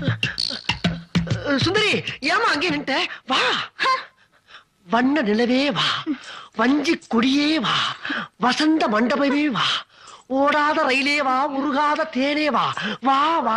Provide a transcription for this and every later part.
சுந்தரி ஏமா அங்கே நின்ட்ட வா வண்ண நிலவே வா வஞ்சி கொடியே வா வசந்த மண்டபமே வா ஓடாத ரயிலே வா உருகாத தேனே வா வா வா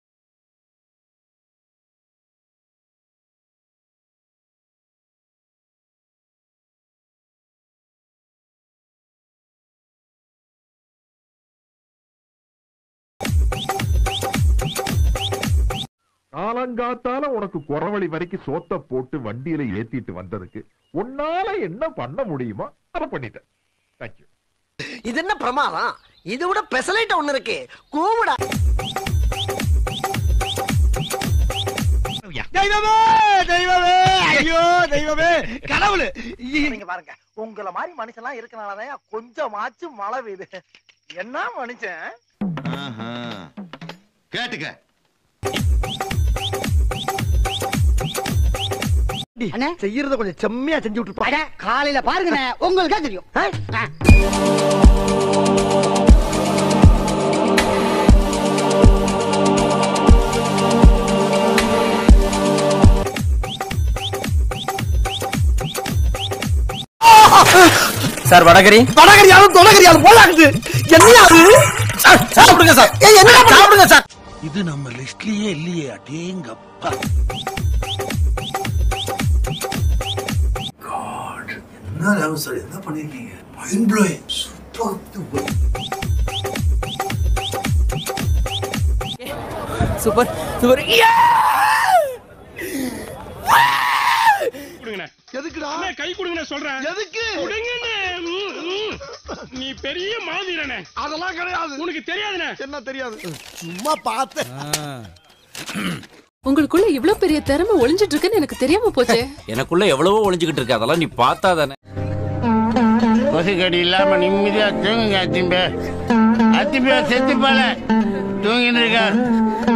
காலங்காத்தால உனக்கு குறவழி வரைக்கும் சோத்த போட்டு வண்டியில ஏத்திட்டு வந்ததுக்கு உன்னால என்ன பண்ண முடியுமோ அதை பண்ணிட்டேன் தேங்க்யூ இது என்ன பிரமாதம் இது விட பெசலைட் ஒண்ணு இருக்கு கூவுடா தெய்வமே தெய்வமே ஐயோ தெய்வமே கடவுளு நீங்க பாருங்க உங்கள மாதிரி மனுஷன்லாம் இருக்கனாலதான் கொஞ்சமாச்சும் மழை பெய்யுது என்ன மனுஷன் கேட்டுக்க அண்ணே செய்யறத கொஞ்சம் செம்மையா செஞ்சு விட்டுருப்பா காலையில பாருங்க உங்களுக்கே தெரியும் சார் வடகரி வடகரியாலும் தொடகரியாலும் போலாகுது என்ன அது சாப்பிடுங்க சார் என்ன சாப்பிடுங்க சார் இது நம்ம லிஸ்ட்லயே இல்லையே அடேங்கப்பா என்ன ராகு சார் என்ன பண்ணிருக்கீங்க mind blowing super super super எதுக்குடா கை கொடுங்க சொல்றேன் எதுக்கு கொடுங்கண்ணே. ம், ம். நீ பெரிய மாதிரனே அதெல்லாம் கிடையாது உனக்கு தெரியாதுண்ணே என்ன தெரியாது சும்மா பார்த்தேன் உங்களுக்குள்ள இவ்ளோ பெரிய திறமை ஒளிஞ்சிட்டு இருக்குன்னு எனக்கு தெரியாம போச்சே எனக்குள்ள எவ்வளவோ ஒளிஞ்சுக்கிட்டு இருக்கு அதெல்லாம் நீ பார்த்தா தானே கொசுக்கடி இல்லாம நிம்மதியா தூங்குங்க அத்திம்பே அத்திம்பே செத்து போல தூங்கிட்டு இருக்க